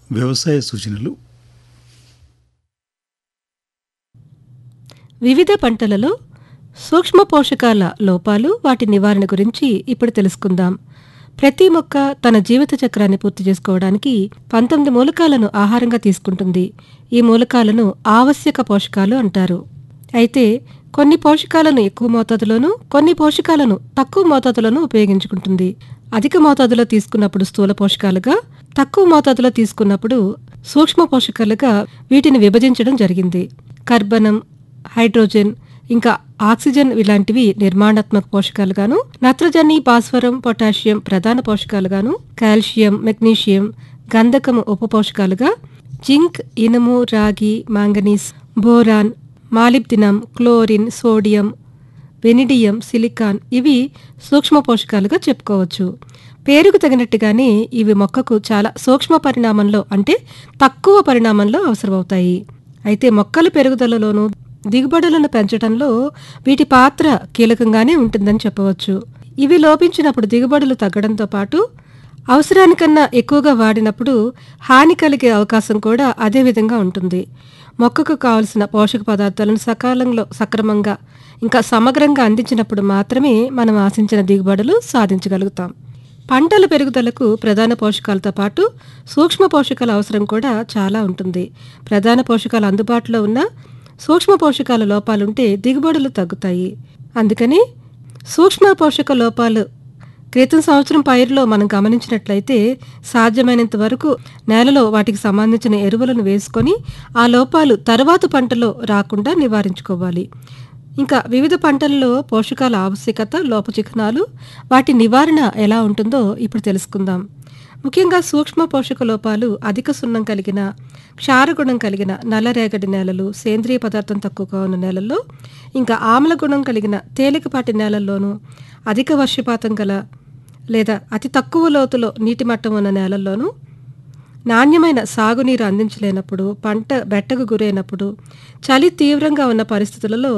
వ్యవసాయ సూచనలు వివిధ పంటలలో సూక్ష్మ పోషకాల లోపాలు వాటి నివారణ గురించి ఇప్పుడు తెలుసుకుందాం ప్రతి మొక్క తన జీవిత చక్రాన్ని పూర్తి చేసుకోవడానికి పంతొమ్మిది మూలకాలను ఆహారంగా తీసుకుంటుంది ఈ మూలకాలను ఆవశ్యక పోషకాలు అంటారు అయితే కొన్ని పోషకాలను ఎక్కువ మోతాదులోనూ కొన్ని పోషకాలను తక్కువ మోతాదులోనూ ఉపయోగించుకుంటుంది అధిక మోతాదులో తీసుకున్నప్పుడు స్థూల పోషకాలుగా తక్కువ మోతాదులో తీసుకున్నప్పుడు సూక్ష్మ పోషకాలుగా వీటిని విభజించడం జరిగింది కర్బనం హైడ్రోజన్ ఇంకా ఆక్సిజన్ ఇలాంటివి నిర్మాణాత్మక పోషకాలుగాను నత్రజని భాస్వరం పొటాషియం ప్రధాన పోషకాలుగాను కాల్షియం మెగ్నీషియం గంధకము ఉప పోషకాలుగా జింక్ ఇనుము రాగి manganese boron molybdenum chlorine sodium vanadium silicon ఇవి సూక్ష్మ పోషకాలుగా చెప్పుకోవచ్చు పేరుకు తగినట్టుగానే ఇవి మొక్కకు చాలా సూక్ష్మ పరిణామంలో అంటే తక్కువ పరిణామంలో అవసరమవుతాయి అయితే మొక్కల పెరుగుదలలోనూ దిగుబడులను పెంచడంలో వీటి పాత్ర కీలకంగానే ఉంటుందని చెప్పవచ్చు ఇవి లోపించినప్పుడు దిగుబడులు తగ్గడంతో పాటు అవసరానికన్నా ఎక్కువగా వాడినప్పుడు హాని కలిగే అవకాశం కూడా అదే విధంగా ఉంటుంది మొక్కకు కావలసిన పోషక పదార్థాలను సకాలంలో సక్రమంగా ఇంకా సమగ్రంగా అందించినప్పుడు మాత్రమే మనం ఆశించిన దిగుబడులు సాధించగలుగుతాం పంటల పెరుగుదలకు ప్రధాన పోషకాలతో పాటు సూక్ష్మ పోషకాల అవసరం కూడా చాలా ఉంటుంది ప్రధాన పోషకాలు అందుబాటులో ఉన్న సూక్ష్మ పోషకాల లోపాలుంటే దిగుబడులు తగ్గుతాయి అందుకని సూక్ష్మ పోషక లోపాలు క్రితం సంవత్సరం పైరులో మనం గమనించినట్లయితే సాధ్యమైనంత వరకు నేలలో వాటికి సంబంధించిన ఎరువులను వేసుకొని ఆ లోపాలు తర్వాత పంటలో రాకుండా నివారించుకోవాలి ఇంకా వివిధ పంటల్లో పోషకాల ఆవశ్యకత లోప చిహ్నాలు వాటి నివారణ ఎలా ఉంటుందో ఇప్పుడు తెలుసుకుందాం ముఖ్యంగా సూక్ష్మ పోషక లోపాలు అధిక సున్నం కలిగిన క్షారగుణం కలిగిన నల్లరేగడి నేలలు సేంద్రియ పదార్థం తక్కువగా ఉన్న నేలల్లో ఇంకా ఆమ్ల గుణం కలిగిన తేలికపాటి నేలల్లోనూ అధిక వర్షపాతం గల లేదా అతి తక్కువ లోతులో నీటి మట్టం ఉన్న నేలల్లోనూ నాణ్యమైన సాగునీరు అందించలేనప్పుడు పంట బెట్టకు గురైనప్పుడు చలి తీవ్రంగా ఉన్న పరిస్థితులలో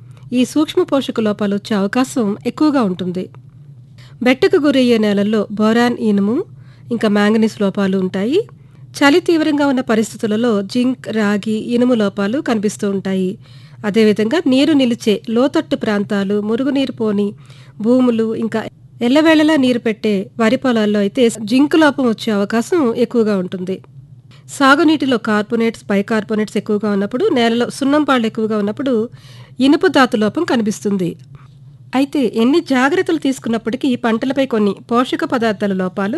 ఈ సూక్ష్మ పోషక లోపాలు వచ్చే అవకాశం ఎక్కువగా ఉంటుంది బెట్టకు గురయ్యే నేలల్లో బోరాన్ ఇనుము ఇంకా మ్యాంగనీస్ లోపాలు ఉంటాయి చలి తీవ్రంగా ఉన్న పరిస్థితులలో జింక్ రాగి ఇనుము లోపాలు కనిపిస్తూ ఉంటాయి అదేవిధంగా నీరు నిలిచే లోతట్టు ప్రాంతాలు మురుగునీరు పోని భూములు ఇంకా ఎల్లవేళలా నీరు పెట్టే వరి పొలాల్లో అయితే జింక్ లోపం వచ్చే అవకాశం ఎక్కువగా ఉంటుంది సాగునీటిలో కార్బోనేట్స్ బైకార్బోనేట్స్ ఎక్కువగా ఉన్నప్పుడు నేలలో సున్నం పాళ్ళు ఎక్కువగా ఉన్నప్పుడు ఇనుప ధాతు లోపం కనిపిస్తుంది అయితే ఎన్ని జాగ్రత్తలు తీసుకున్నప్పటికీ పంటలపై కొన్ని పోషక పదార్థాల లోపాలు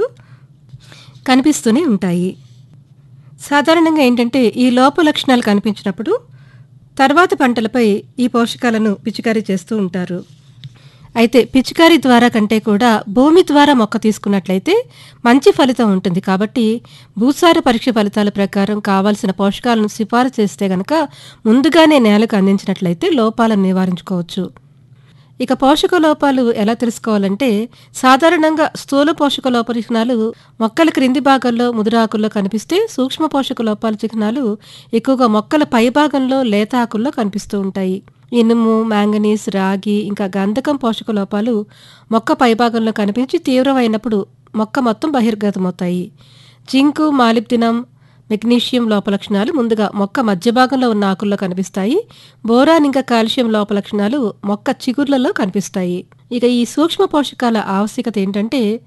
కనిపిస్తూనే ఉంటాయి సాధారణంగా ఏంటంటే ఈ లోప లక్షణాలు కనిపించినప్పుడు తర్వాత పంటలపై ఈ పోషకాలను పిచికారీ చేస్తూ ఉంటారు అయితే పిచికారీ ద్వారా కంటే కూడా భూమి ద్వారా మొక్క తీసుకున్నట్లయితే మంచి ఫలితం ఉంటుంది కాబట్టి భూసార పరీక్ష ఫలితాల ప్రకారం కావాల్సిన పోషకాలను సిఫారసు చేస్తే గనక ముందుగానే నేలకు అందించినట్లయితే లోపాలను నివారించుకోవచ్చు ఇక పోషక లోపాలు ఎలా తెలుసుకోవాలంటే సాధారణంగా స్థూల పోషక లోప చిహ్నాలు మొక్కల క్రింది భాగంలో ముదురాకుల్లో కనిపిస్తే సూక్ష్మ పోషక లోపాల చిహ్నాలు ఎక్కువగా మొక్కల పై భాగంలో లేత ఆకుల్లో కనిపిస్తూ ఉంటాయి ఇనుము మ్యాంగనీస్ రాగి ఇంకా గంధకం పోషక లోపాలు మొక్క పైభాగంలో కనిపించి తీవ్రమైనప్పుడు మొక్క మొత్తం బహిర్గతమవుతాయి జింకు మాలిబ్దినం మెగ్నీషియం లోపలక్షణాలు ముందుగా మొక్క మధ్య భాగంలో ఉన్న ఆకుల్లో కనిపిస్తాయి బోరాన్ ఇంకా కాల్షియం లోపలక్షణాలు మొక్క చిగుర్లలో కనిపిస్తాయి ఇక ఈ సూక్ష్మ పోషకాల ఆవశ్యకత ఏంటంటే